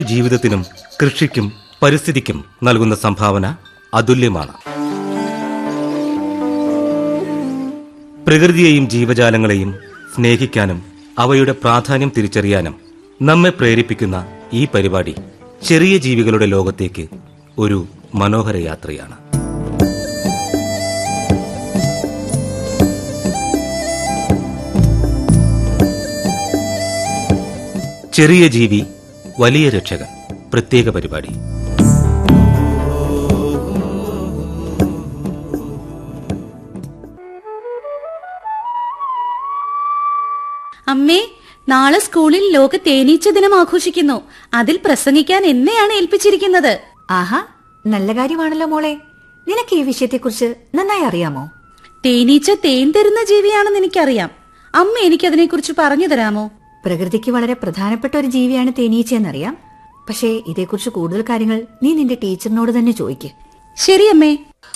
ജീവിതത്തിനും കൃഷിക്കും പരിസ്ഥിതിക്കും നൽകുന്ന സംഭാവന അതുല്യമാണ് പ്രകൃതിയെയും ജീവജാലങ്ങളെയും സ്നേഹിക്കാനും അവയുടെ പ്രാധാന്യം തിരിച്ചറിയാനും നമ്മെ പ്രേരിപ്പിക്കുന്ന ഈ പരിപാടി ചെറിയ ജീവികളുടെ ലോകത്തേക്ക് ഒരു മനോഹര യാത്രയാണ് ചെറിയ ജീവി വലിയ രക്ഷകൻ പ്രത്യേക പരിപാടി അമ്മേ നാളെ സ്കൂളിൽ ലോക തേനീച്ച ദിനം ആഘോഷിക്കുന്നു അതിൽ പ്രസംഗിക്കാൻ എന്നെയാണ് ഏൽപ്പിച്ചിരിക്കുന്നത് ആഹാ നല്ല കാര്യമാണല്ലോ മോളെ നിനക്ക് ഈ വിഷയത്തെക്കുറിച്ച് നന്നായി അറിയാമോ തേനീച്ച തേൻ തരുന്ന ജീവിയാണെന്ന് എനിക്കറിയാം അമ്മ എനിക്കതിനെക്കുറിച്ച് പറഞ്ഞു തരാമോ പ്രകൃതിക്ക് വളരെ പ്രധാനപ്പെട്ട ഒരു ജീവിയാണ് തേനീച്ച എന്നറിയാം പക്ഷേ ഇതേക്കുറിച്ച് കൂടുതൽ കാര്യങ്ങൾ നീ നിന്റെ ടീച്ചറിനോട് തന്നെ ചോദിക്ക് ശരി അമ്മേ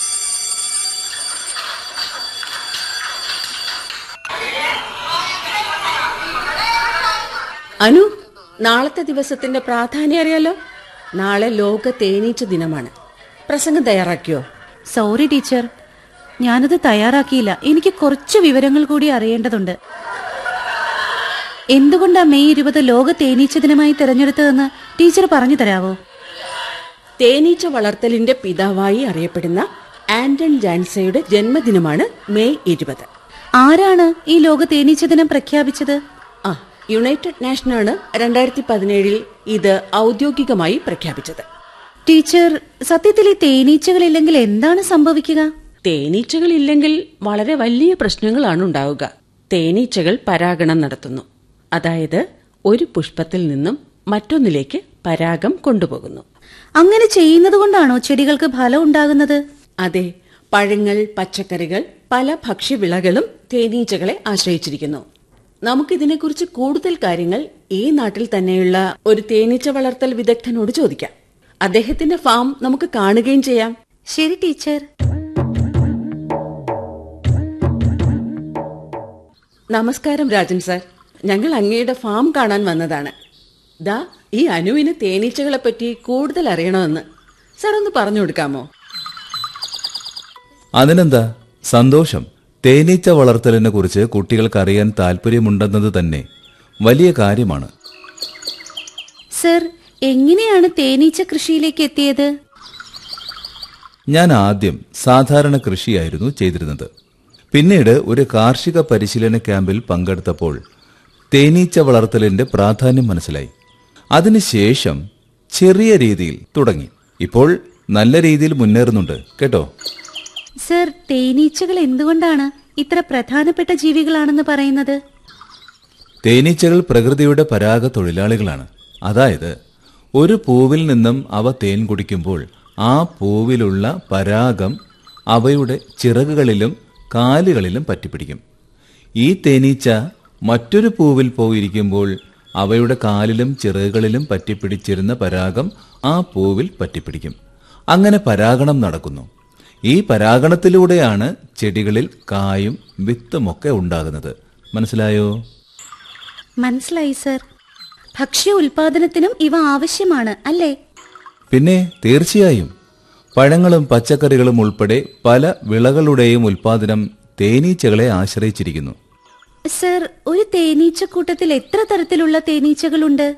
അനു നാളത്തെ ദിവസത്തിന്റെ പ്രാധാന്യം അറിയാലോ നാളെ ലോക തേനീച്ച ദിനമാണ് പ്രസംഗം തയ്യാറാക്കിയോ സോറി ടീച്ചർ ഞാനത് തയ്യാറാക്കിയില്ല എനിക്ക് കുറച്ച് വിവരങ്ങൾ കൂടി അറിയേണ്ടതുണ്ട് എന്തുകൊണ്ടാ മെയ് ഇരുപത് ലോക തേനീച്ച ദിനമായി തിരഞ്ഞെടുത്തതെന്ന് ടീച്ചർ പറഞ്ഞു തരാവോ തേനീച്ച വളർത്തലിന്റെ പിതാവായി അറിയപ്പെടുന്ന ആന്റൺ ജാൻസയുടെ ജന്മദിനമാണ് മെയ് ഇരുപത് ആരാണ് ഈ ലോക തേനീച്ച ദിനം പ്രഖ്യാപിച്ചത് ആ യുണൈറ്റഡ് നാഷനാണ് രണ്ടായിരത്തി പതിനേഴിൽ ഇത് ഔദ്യോഗികമായി പ്രഖ്യാപിച്ചത് ടീച്ചർ സത്യത്തിൽ ഈ തേനീച്ചകളില്ലെങ്കിൽ എന്താണ് സംഭവിക്കുക തേനീച്ചകൾ ഇല്ലെങ്കിൽ വളരെ വലിയ പ്രശ്നങ്ങളാണ് ഉണ്ടാവുക തേനീച്ചകൾ പരാഗണം നടത്തുന്നു അതായത് ഒരു പുഷ്പത്തിൽ നിന്നും മറ്റൊന്നിലേക്ക് പരാഗം കൊണ്ടുപോകുന്നു അങ്ങനെ ചെയ്യുന്നത് കൊണ്ടാണോ ചെടികൾക്ക് ഫലം ഉണ്ടാകുന്നത് അതെ പഴങ്ങൾ പച്ചക്കറികൾ പല ഭക്ഷ്യവിളകളും തേനീച്ചകളെ ആശ്രയിച്ചിരിക്കുന്നു നമുക്കിതിനെക്കുറിച്ച് കൂടുതൽ കാര്യങ്ങൾ ഈ നാട്ടിൽ തന്നെയുള്ള ഒരു തേനീച്ച വളർത്തൽ വിദഗ്ധനോട് ചോദിക്കാം അദ്ദേഹത്തിന്റെ ഫാം നമുക്ക് കാണുകയും ചെയ്യാം ശരി ടീച്ചർ നമസ്കാരം രാജൻ സാർ ഞങ്ങൾ അങ്ങയുടെ ഫാം കാണാൻ വന്നതാണ് ദാ ഈ അനുവിന് തേനീച്ചകളെ പറ്റി കൂടുതൽ അറിയണമെന്ന് സാർ ഒന്ന് പറഞ്ഞു കൊടുക്കാമോ അതിനെന്താ സന്തോഷം തേനീച്ച വളർത്തലിനെ കുറിച്ച് കുട്ടികൾക്ക് അറിയാൻ താല്പര്യമുണ്ടെന്നത് തന്നെ വലിയ കാര്യമാണ് സർ എങ്ങനെയാണ് തേനീച്ച കൃഷിയിലേക്ക് എത്തിയത് ഞാൻ ആദ്യം സാധാരണ കൃഷിയായിരുന്നു ചെയ്തിരുന്നത് പിന്നീട് ഒരു കാർഷിക പരിശീലന ക്യാമ്പിൽ പങ്കെടുത്തപ്പോൾ തേനീച്ച വളർത്തലിന്റെ പ്രാധാന്യം മനസ്സിലായി അതിനുശേഷം ചെറിയ രീതിയിൽ തുടങ്ങി ഇപ്പോൾ നല്ല രീതിയിൽ മുന്നേറുന്നുണ്ട് കേട്ടോ സർ തേനീച്ചകൾ എന്തുകൊണ്ടാണ് ഇത്ര പ്രധാനപ്പെട്ട ജീവികളാണെന്ന് പറയുന്നത് തേനീച്ചകൾ പ്രകൃതിയുടെ പരാഗ തൊഴിലാളികളാണ് അതായത് ഒരു പൂവിൽ നിന്നും അവ തേൻ കുടിക്കുമ്പോൾ ആ പൂവിലുള്ള പരാഗം അവയുടെ ചിറകുകളിലും കാലുകളിലും പറ്റിപ്പിടിക്കും ഈ തേനീച്ച മറ്റൊരു പൂവിൽ പോയിരിക്കുമ്പോൾ അവയുടെ കാലിലും ചിറകുകളിലും പറ്റിപ്പിടിച്ചിരുന്ന പരാഗം ആ പൂവിൽ പറ്റിപ്പിടിക്കും അങ്ങനെ പരാഗണം നടക്കുന്നു ഈ പരാഗണത്തിലൂടെയാണ് ചെടികളിൽ കായും വിത്തുമൊക്കെ ഉണ്ടാകുന്നത് മനസ്സിലായോ മനസ്സിലായി സർ ഭക്ഷ്യ ഉൽപാദനത്തിനും ഇവ ആവശ്യമാണ് അല്ലേ പിന്നെ തീർച്ചയായും പഴങ്ങളും പച്ചക്കറികളും ഉൾപ്പെടെ പല വിളകളുടെയും ഉൽപാദനം തേനീച്ചകളെ ആശ്രയിച്ചിരിക്കുന്നു സർ ഒരു തേനീച്ചക്കൂട്ടത്തിൽ എത്ര തരത്തിലുള്ള തേനീച്ചകളുണ്ട്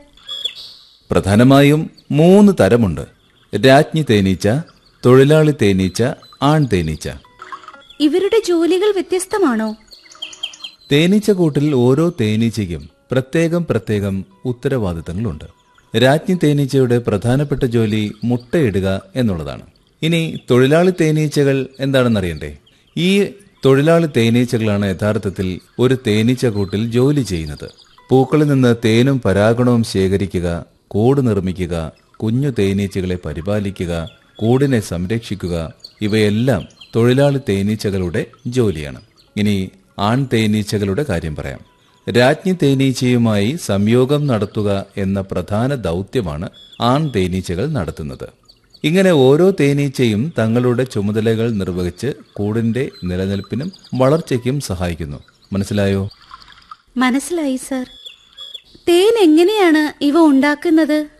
പ്രധാനമായും മൂന്ന് തരമുണ്ട് രാജ്ഞി തേനീച്ച തൊഴിലാളി തേനീച്ച ആൺ തേനീച്ച ഇവരുടെ ജോലികൾ വ്യത്യസ്തമാണോ തേനീച്ചക്കൂട്ടിൽ ഓരോ തേനീച്ചയ്ക്കും പ്രത്യേകം പ്രത്യേകം ഉത്തരവാദിത്തങ്ങളുണ്ട് രാജ്ഞി തേനീച്ചയുടെ പ്രധാനപ്പെട്ട ജോലി മുട്ടയിടുക എന്നുള്ളതാണ് ഇനി തൊഴിലാളി തേനീച്ചകൾ എന്താണെന്നറിയണ്ടേ ഈ തൊഴിലാളി തേനീച്ചകളാണ് യഥാർത്ഥത്തിൽ ഒരു തേനീച്ചക്കൂട്ടിൽ ജോലി ചെയ്യുന്നത് പൂക്കളിൽ നിന്ന് തേനും പരാഗണവും ശേഖരിക്കുക കൂട് നിർമ്മിക്കുക കുഞ്ഞു തേനീച്ചകളെ പരിപാലിക്കുക കൂടിനെ സംരക്ഷിക്കുക ഇവയെല്ലാം തൊഴിലാളി തേനീച്ചകളുടെ ജോലിയാണ് ഇനി ആൺ തേനീച്ചകളുടെ കാര്യം പറയാം രാജ്ഞി തേനീച്ചയുമായി സംയോഗം നടത്തുക എന്ന പ്രധാന ദൗത്യമാണ് ആൺ തേനീച്ചകൾ നടത്തുന്നത് ഇങ്ങനെ ഓരോ തേനീച്ചയും തങ്ങളുടെ ചുമതലകൾ നിർവഹിച്ച് കൂടിന്റെ നിലനിൽപ്പിനും വളർച്ചയ്ക്കും സഹായിക്കുന്നു മനസ്സിലായോ മനസ്സിലായി സർ തേൻ എങ്ങനെയാണ് ഇവ ഉണ്ടാക്കുന്നത്